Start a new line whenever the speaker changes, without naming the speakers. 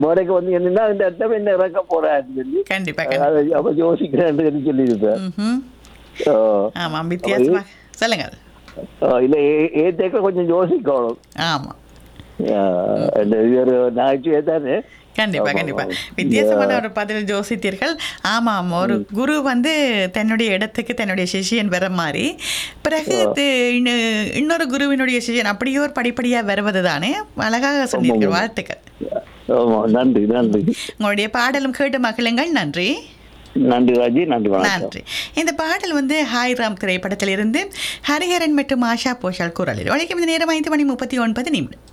முறைக்கு வந்து என்னன்னா இந்த இடத்துல என்ன இறக்க போறான்னு சொல்லி
கண்டிப்பா கண்டிப்பா
அதை அப்ப யோசிக்கிறேன்னு சொல்லியிருப்பேன்
ம்ஹும்.
ஓ.
ஆமாம் வித்தியாசமா சொல்லுங்க
ஓ, இல்ல ஏ- ஏத்தேக்க கொஞ்சம் யோசிக்கணும்
ஆமா
ஆ, இந்த இது ஒரு நகைச்சுவை தானே
கண்டிப்பா
ஆமா,
கண்டிப்பா
ஆமா.
வித்தியாசமான ஒரு பதில் யோசித்தீர்கள் ஆமாம் ஒரு குரு வந்து தன்னுடைய இடத்துக்கு தன்னுடைய சிஷியன் வர மாதிரி பிறகு தி- இன்னொ- இன்னொரு குருவினுடைய சிஷியன் அப்படியே ஒரு படிப்படியா வருவது தானே அழகாக சொன்னீர்கள் வாழ்த்துக்கள்
ஆமா நன்றி நன்றி
உங்களுடைய பாடலும் கேட்டு மகிழுங்கள் நன்றி
நன்றி ராஜி நன்றி வணக்கம்
நன்றி இந்த பாடல் வந்து ஹாய் ராம் திரைப்படத்திலிருந்து ஹரிஹரன் மற்றும் ஆஷா போஷால் குரலில் உழைக்கும் இந்த நேரம் ஐந்து மணி முப்பத்தி ஒன்பது நிமிடம்